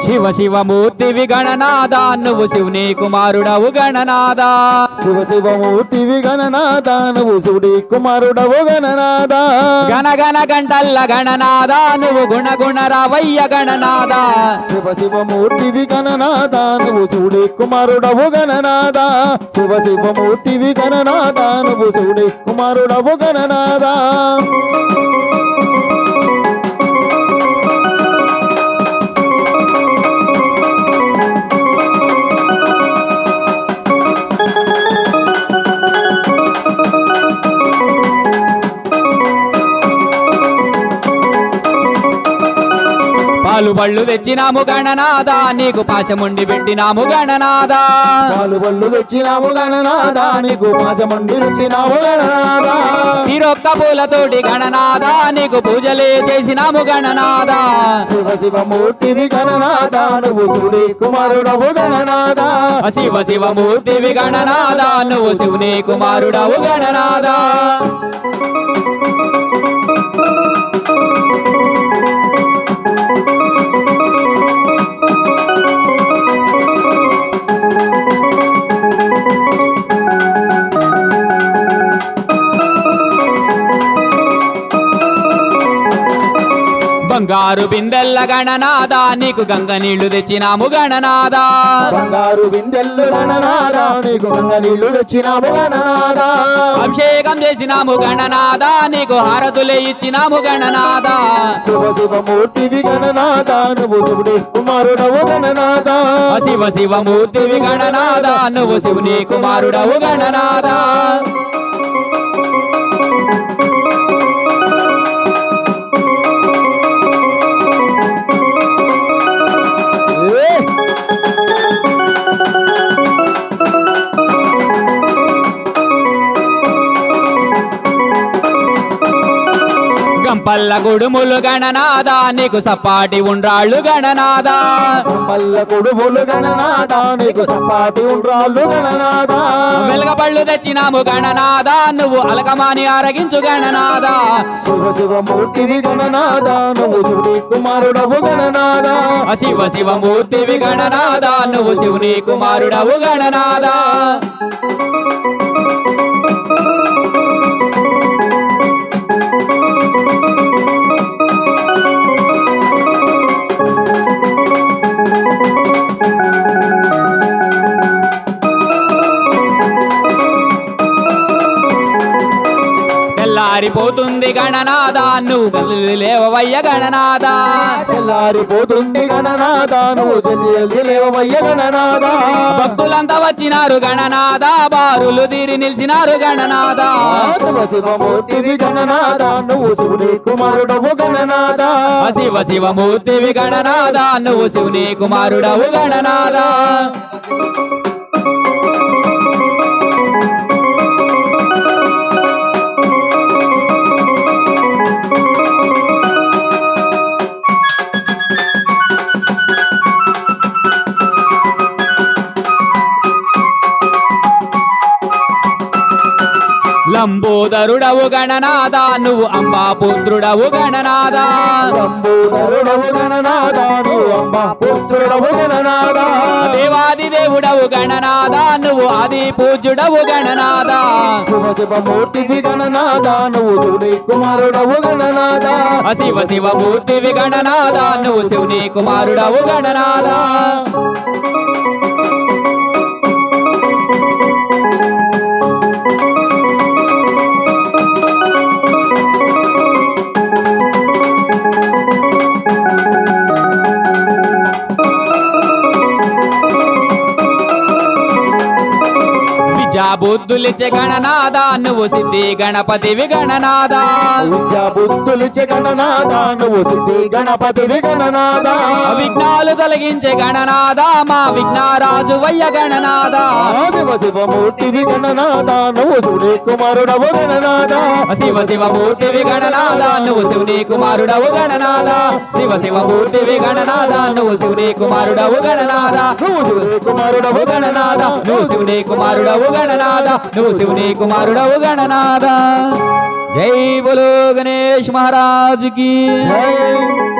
శివ శివ మూర్తివి గణనాద నువ్వు శివుని కుమారుడవు గణనాద శివ శివమూర్తివి గణనాథ నువ్వు శివుడి కుమారుడవు గణనాథ గణ గణ గంటల్ల గణనాద నువ్వు గుణ గుణ రావయ్య గణనాద శివ శివమూర్తివి గణనాథ నువ్వు శివుడి కుమారుడవు గణనాథ శివ శివమూర్తివి గణనాథ నువ్వు శివుడి కుమారుడవు గణనాథ పాలు బళ్ళు తెచ్చినాము గణనాద నీకు పాశముండి పెట్టినాము గణనాద పాలు బళ్ళు తెచ్చినావు గణనాథ నీకు పాసమండి తెచ్చినావు గణనాథ తీరొక్క పూలతోటి గణనాద నీకు పూజలే చేసినాము గణనాద శివ శివమూర్తివి గణనాథ నువ్వు శివుడి కుమారుడవు గణనాథ శివ శివ మూర్తివి గణనాద నువ్వు శివుని కుమారుడవు గణనాద బంగారు బిందెల్ల గణనాద నీకు గంగ నీళ్లు తెచ్చినాము గణనాద బంగారు బిందెల్లు గణనాథ నీకు గంగ నీళ్లు తెచ్చినాము గణనాథ అభిషేకం చేసినాము గణనాద నీకు హారతులే ఇచ్చినాము గణనాద శివ శివమూర్తివి గణనాథ నువ్వు శివుడి కుమారుడవు గణనాథ శివ శివ మూర్తివి గణనాద నువ్వు శివుని కుమారుడవు గణనాద ఏ! గంపల్ల గుడుములు గణనాద నీకు సపాటి ఉండ్రాళ్ళు గణనాద మల్ల కొడుములు గణనాథ నీకు సపాటి ఉండ్రాళ్ళు గణనాథ వెలగపళ్ళు తెచ్చినాము గణనాద నువ్వు అలకమాని ఆరగించు గణనాద శివ శివమూర్తివి గణనాథ నువ్వు శివుడి కుమారుడవు గణనాథ శివ శివ మూర్తివి గణనాద నువ్వు శివుని కుమారుడవు గణనాద తెల్లారిపోతుంది గణనాద నువ్వు గల్లు లేవవయ్య గణనాద తెల్లారిపోతుంది గణనాథ నువ్వు జల్ది జల్ది లేవయ్య గణనాథ భక్తులంతా వచ్చినారు గణనాద బారులు తీరి నిలిచినారు గణనాద శివ శివమూర్తివి గణనాథ నువ్వు శివుడి కుమారుడవు గణనాథ శివ శివ మూర్తివి గణనాద నువ్వు శివుని కుమారుడవు గణనాద లంబోదరుడవు గణనాద నువ్వు అంబాపుత్రుడవు గణనాద లంబోదరుడవు గణనాథ నువ్వు అంబ పుత్రుడవు గణనాథ దేవాది దేవుడవు గణనాద నువ్వు ఆది పూజ్యుడవు గణనాద శివ శివమూర్తివి గణనాథ నువ్వు శివుడి కుమారుడవు గణనాథ శివ శివ మూర్తివి గణనాద నువ్వు శివుని కుమారుడవు గణనాద విద్యా బుద్ధులిచ్చే గణనాద నువ్వు సిద్ధి గణపతివి గణనాద విద్యా బుద్ధులిచ్చే గణనాథ నువ్వు సిద్ధి గణపతివి గణనాథ విఘ్నాలు తొలగించే గణనాద మా విఘ్నారాజు వయ్య గణనాద శివ శివమూర్తివి గణనాథ నువ్వు శివుడి కుమారుడవు గణనాథ శివ శివ మూర్తివి గణనాద నువ్వు శివుని కుమారుడవు గణనాద శివ శివ మూర్తివి గణనాద నువ్వు శివుని కుమారుడవు గణనాద నువ్వు శివుడి కుమారుడవు గణనాద నువ్వు శివుని కుమారుడవు గణనాద నువ్వు శివుని కుమారుడవు గణనాద జై బోలో గణేష్ మహారాజ్ కి జై